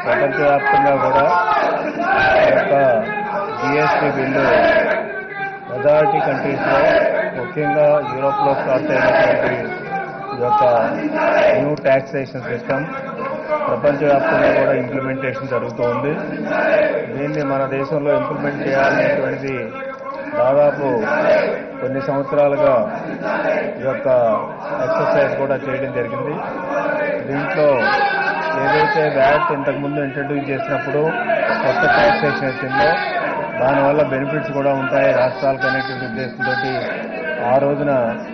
ప్రపంచవ్యాప్తంగా కూడా ఈ యొక్క జిఎస్టీ బిల్లు మెజారిటీ కంట్రీస్లో ముఖ్యంగా యూరోప్లో స్టార్ట్ అయినటువంటి ఈ యొక్క న్యూ ట్యాక్సేషన్ సిస్టమ్ ప్రపంచవ్యాప్తంగా కూడా ఇంప్లిమెంటేషన్ జరుగుతూ ఉంది దీన్ని మన దేశంలో ఇంప్లిమెంట్ చేయాలనేటువంటిది దాదాపు కొన్ని సంవత్సరాలుగా ఈ యొక్క ఎక్సర్సైజ్ కూడా చేయడం జరిగింది దీంట్లో ఏదైతే వ్యాట్ ఇంతకుముందు ఇంట్రడ్యూస్ చేసినప్పుడు కొత్త ట్యాక్సేషన్ వచ్చిందో దానివల్ల బెనిఫిట్స్ కూడా ఉంటాయి రాష్ట్రాలకు అనేటువంటి ఉద్దేశంతో ఆ రోజున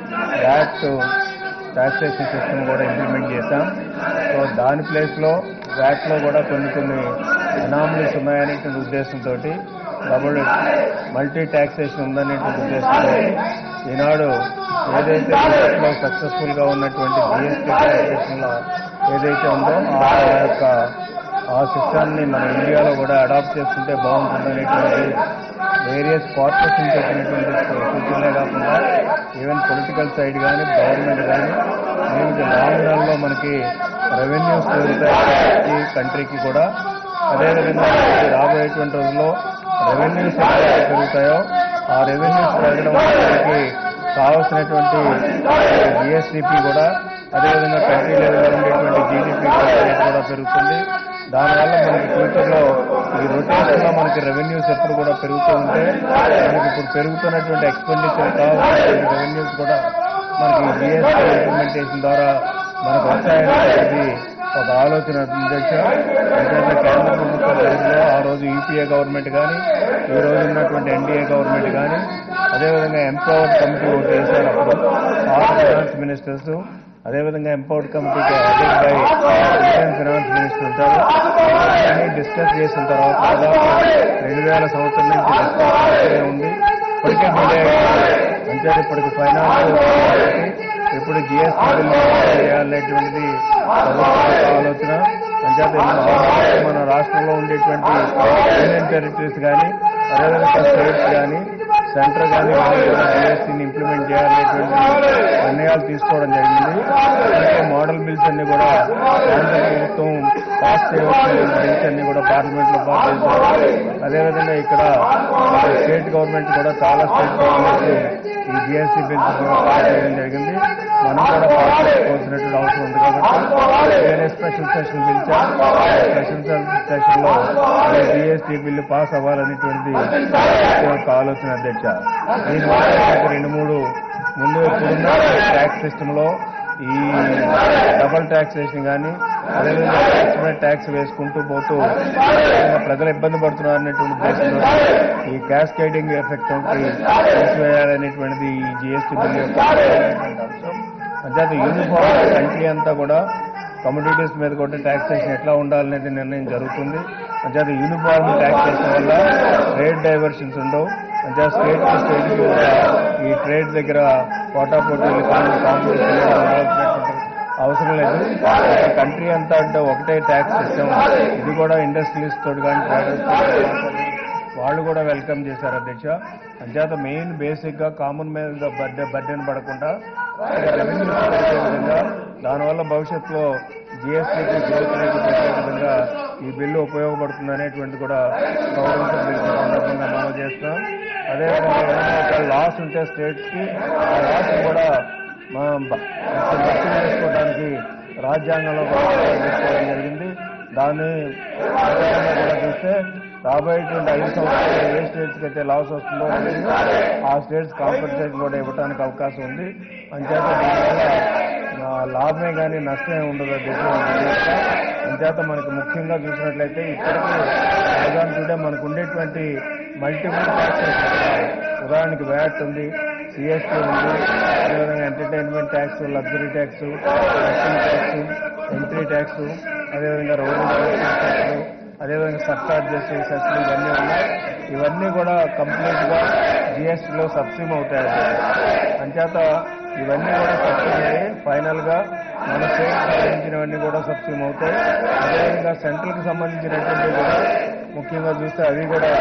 వ్యాట్ ట్యాక్సేషన్ సిస్టమ్ కూడా ఇంప్లిమెంట్ చేశాం సో దాని ప్లేస్లో వ్యాట్లో కూడా కొన్ని కొన్ని అనామలీస్ ఉన్నాయనేటువంటి ఉద్దేశంతో డబుల్ మల్టీ ట్యాక్సేషన్ ఉందనేటువంటి ఉద్దేశంతో ఈనాడు ఏదైతే లో సక్సెస్ఫుల్ గా ఉన్నటువంటి జిఎస్టీ ట్యాక్సేషన్ ఏదైతే ఉందో ఆ యొక్క ఆ సిస్టాన్ని మన ఇండియాలో కూడా అడాప్ట్ చేసుకుంటే బాగుంటుందనేటువంటి వేరియస్ కార్పొరేషన్ చెప్పినటువంటి సూచనలే కాకుండా ఈవెన్ పొలిటికల్ సైడ్ కానీ గవర్నమెంట్ కానీ దీనికి లాంగ్ రన్లో మనకి రెవెన్యూస్ పెరుగుతాయి ఈ కంట్రీకి కూడా అదేవిధంగా మనకి రాబోయేటువంటి రోజుల్లో రెవెన్యూస్ ఎక్కడైతే పెరుగుతాయో ఆ రెవెన్యూస్ పెరగడం వల్ల మనకి కావాల్సినటువంటి జిఎస్డిపి కూడా అదేవిధంగా కంట్రీ లెవెల్లో ఉండేటువంటి జీడిపి కూడా పెరుగుతుంది దానివల్ల మనకి ఫ్యూచర్లో ఈ రొటేషన్లో మనకి రెవెన్యూస్ ఎప్పుడు కూడా పెరుగుతూ ఉంటే మనకి ఇప్పుడు పెరుగుతున్నటువంటి ఎక్స్పెండిచర్ కావాల్సినటువంటి రెవెన్యూస్ కూడా మనకి జిఎస్టీ ఇంప్లిమెంటేషన్ ద్వారా మనకు వస్తాయనేది ఒక ఆలోచన అధ్యక్ష ఎందుకంటే కేంద్ర ప్రభుత్వ పరిధిలో ఆ రోజు యూపీఏ గవర్నమెంట్ కానీ ఈ రోజు ఉన్నటువంటి ఎన్డీఏ గవర్నమెంట్ కానీ అదేవిధంగా ఎంపవర్డ్ కమిటీ ఒకటి వేశారు అప్పుడు ఆరు ఫైనాన్స్ మినిస్టర్స్ అదేవిధంగా ఎంపవర్డ్ కమిటీకి attend by Indian finance minister ఉంటారు అన్ని డిస్కస్ చేసిన తర్వాత దాదాపు రెండు వేల సంవత్సరం నుంచి డిస్కస్ చేస్తూనే ఉంది ఇప్పటికే డిలే అంటే ఇప్పటికి ఫైనాన్స్ ఇప్పుడు జిఎస్టీ బిల్లు చేయాలనేటువంటిది ప్రభుత్వం యొక్క ఆలోచన అంచేత ఇది మన రాష్ట్రంలో ఉండేటువంటి యూనియన్ టెరిటరీస్ కానీ అదేవిధంగా స్టేట్స్ కానీ సెంటర్ కానీ జిఎస్టీని ఇంప్లిమెంట్ చేయాలనేటువంటి నిర్ణయాలు తీసుకోవడం జరిగింది అందుకే మోడల్ బిల్స్ అన్ని కూడా కేంద్ర ప్రభుత్వం పాస్ చేయవలసిన బిల్స్ అన్ని కూడా పార్లమెంట్ లో పాస్ చేశారు అదేవిధంగా ఇక్కడ స్టేట్ గవర్నమెంట్ కూడా చాలా స్టేట్ గవర్నమెంట్ ఈ జిఎస్టీ బిల్స్ కూడా పాస్ చేయడం జరిగింది మనం కూడా పాస్ చేసుకోవాల్సినటువంటి అవసరం ఉంది కాబట్టి వేరే స్పెషల్ సెషన్ పిలిచాం స్పెషల్ సెషన్ లో జిఎస్టీ బిల్లు పాస్ అవ్వాలనేటువంటిది ఒక ఆలోచన అధ్యక్ష దీనివల్ల మనకు రెండు మూడు ముందు ఇప్పుడున్న ట్యాక్స్ సిస్టమ్ లో ఈ డబల్ ట్యాక్సేషన్ కానీ అదేవిధంగా ట్యాక్స్ మీద ట్యాక్స్ వేసుకుంటూ పోతూ అదేవిధంగా ప్రజలు ఇబ్బంది పడుతున్నారు అనేటువంటి ఉద్దేశంతో ఈ క్యాస్కేడింగ్ ఎఫెక్ట్ తీసివేయాలనేటువంటిది ఈ జిఎస్టీ బిల్ యొక్క అంశం అంచేత యూనిఫామ్ కంట్రీ అంతా కూడా కమ్యూనిటీస్ మీద కూడా ట్యాక్సేషన్ ఎట్లా ఉండాలనేది నిర్ణయం జరుగుతుంది అంచేత యూనిఫామ్ ట్యాక్సేషన్ వల్ల ట్రేడ్ డైవర్షన్స్ ఉండవు అంటే స్టేట్ టు స్టేట్ కి కూడా ఈ ట్రేడ్ దగ్గర పోటా పోటీలు కానీ కాంపిటీషన్ ఉండాల్సినటువంటి అవసరం లేదు కంట్రీ అంతా అంటే ఒకటే ట్యాక్స్ సిస్టమ్ ఇది కూడా ఇండస్ట్రీస్ తోటి కానీ ట్రేడర్స్ వాళ్ళు కూడా వెల్కమ్ చేశారు అధ్యక్ష అంచేత మెయిన్ బేసిక్ గా కామన్ మీద బర్డె బర్డెన్ పడకుండా రెవెన్యూ విధంగా దానివల్ల భవిష్యత్తులో జిఎస్టీకి గ్రోత్ రేట్ పెట్టే విధంగా ఈ బిల్లు ఉపయోగపడుతుంది అనేటువంటి కూడా గౌరవ సభ్యులకి సందర్భంగా మనం చేస్తున్నాం అదేవిధంగా ఏదైనా లాస్ ఉంటే స్టేట్స్ కి ఆ లాస్ కూడా మనం భ- భర్తీ చేసుకోవడానికి రాజ్యాంగంలో కూడా తీసుకోవడం జరిగింది దాన్ని ప్రకారంగా కూడా చూస్తే రాబోయేటువంటి ఐదు సంవత్సరాలు ఏ స్టేట్స్కి అయితే లాస్ వస్తుందో ఆ స్టేట్స్ కాంపెన్సేషన్ కూడా ఇవ్వడానికి అవకాశం ఉంది అంచేత దీనివల్ల ఆ, లాభమే కానీ నష్టమే ఉండదు అధ్యక్ష అంచేత మనకి ముఖ్యంగా చూసినట్లయితే ఇప్పటికీ ఉదాహరణ చూడే మనకు ఉండేటువంటి మల్టిపుల్ ట్యాక్సెస్ ఉదాహరణకి వ్యాట్ ఉంది సిఎస్టీ ఉంది అదేవిధంగా entertainment tax luxury tax tax entry tax అదేవిధంగా రోడ్డు ట్యాక్స్ అదేవిధంగా సర్చార్జెస్ సెస్లు ఇవన్నీ ఉన్నాయి ఇవన్నీ కూడా కంప్లీట్ గా జిఎస్టీలో సబ్సిమ్ అవుతాయి అంచేత ఇవన్నీ కూడా సబ్సిడీ అయ్యి ఫైనల్ గా మన స్టేట్ సంబంధించినవన్నీ కూడా సబ్సిమ్ అవుతాయి అదేవిధంగా సెంట్రల్ కి సంబంధించినటువంటి కూడా ముఖ్యంగా చూస్తే అవి కూడా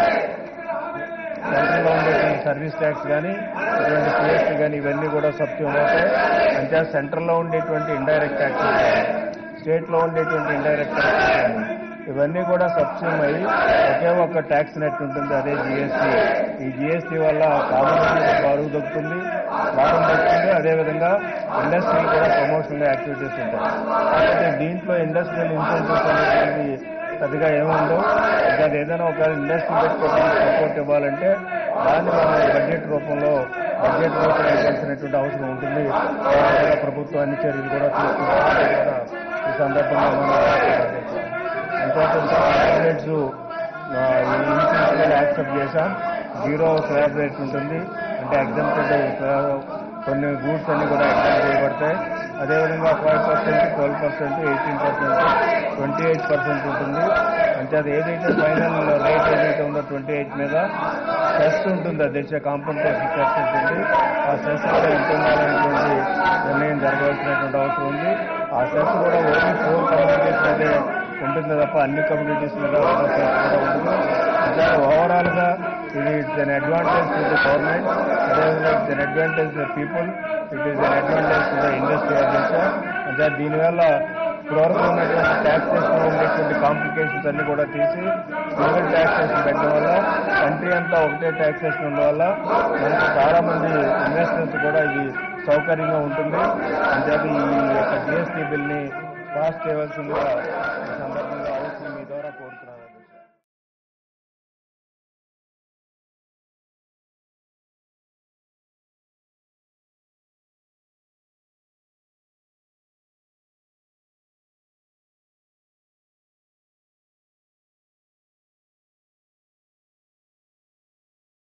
సెంట్రల్లో ఉండేటువంటి సర్వీస్ ట్యాక్స్ కానీ ఇటువంటి సిఎస్టీ కానీ ఇవన్నీ కూడా సబ్సిమ్ అవుతాయి అంటే సెంట్రల్లో ఉండేటువంటి ఇండైరెక్ట్ ట్యాక్సెస్ కానీ స్టేట్లో ఉండేటువంటి ఇండైరెక్ట్ ట్యాక్సెస్ కానీ ఇవన్నీ కూడా సబ్సిడీ అయ్యి ఒకే ఒక్క ట్యాక్స్ నెట్ ఉంటుంది అదే జిఎస్టీ ఈ జిఎస్టీ వల్ల కామన్ బరువు దొక్కుతుంది లాభం దొరుకుతుంది అదేవిధంగా ఇండస్ట్రీ కూడా ప్రమోషనల్ యాక్టివిటీస్ ఉంటాయి కాబట్టి దీంట్లో ఇండస్ట్రియల్ ఇన్సెంటివ్స్ అనేటువంటి పెద్దగా ఏముండవు ఇంకా అది ఏదైనా ఒక ఇండస్ట్రీ పెట్టుకోవడానికి సపోర్ట్ ఇవ్వాలంటే దాన్ని మనం బడ్జెట్ రూపంలో బడ్జెట్ రూపంలో ఇవ్వాల్సినటువంటి అవసరం ఉంటుంది దానివల్ల ప్రభుత్వం అన్ని చర్యలు కూడా తీసుకుంటుంది కూడా ఈ సందర్భంగా మనం ఇంపార్టెంట్ క్యాబినెట్స్ యాక్సెప్ట్ చేశాం జీరో స్లాబ్ రేట్ ఉంటుంది అంటే ఎగ్జాంపుల్ కొన్ని గూడ్స్ అన్ని కూడా ఎగ్జామ్ చేయబడతాయి అదేవిధంగా five percent twelve percent eighteen percent twenty eight percent ఉంటుంది అంటే అది ఏదైతే ఫైనల్ రేట్ ఏదైతే ఉందో ట్వంటీ ఎయిట్ మీద సెస్ ఉంటుంది అధ్యక్ష కాంపన్సేషన్ సెస్ ఉంటుంది ఆ సెస్ కూడా ఎంత ఉండాలనేటువంటి నిర్ణయం జరగవలసినటువంటి అవసరం ఉంది ఆ సెస్ కూడా ఓన్లీ ఫోర్ కమ్యూనిటీస్ మీదే ఉంటుంది తప్ప అన్ని కమ్యూనిటీస్ మీద సెస్ కూడా ఉంటుంది అంటే ఓవరాల్ గా ఇది it's an advantage to the government అదేవిధంగా it's an advantage to people it is an advantage to the industry అధ్యక్ష అంటే దీనివల్ల ఇప్పటివరకు ఉన్నటువంటి ట్యాక్సేషన్ ఉండేటువంటి కాంప్లికేషన్స్ అన్ని కూడా తీసి సింగిల్ ట్యాక్సేషన్ పెట్టడం వల్ల కంట్రీ అంతా ఒకటే ట్యాక్సేషన్ ఉండడం వల్ల మనకు చాలా మంది ఇన్వెస్టర్స్ కూడా ఇది సౌకర్యంగా ఉంటుంది అంతే ఈ యొక్క జిఎస్టీ బిల్ని పాస్ చేయవలసిందిగా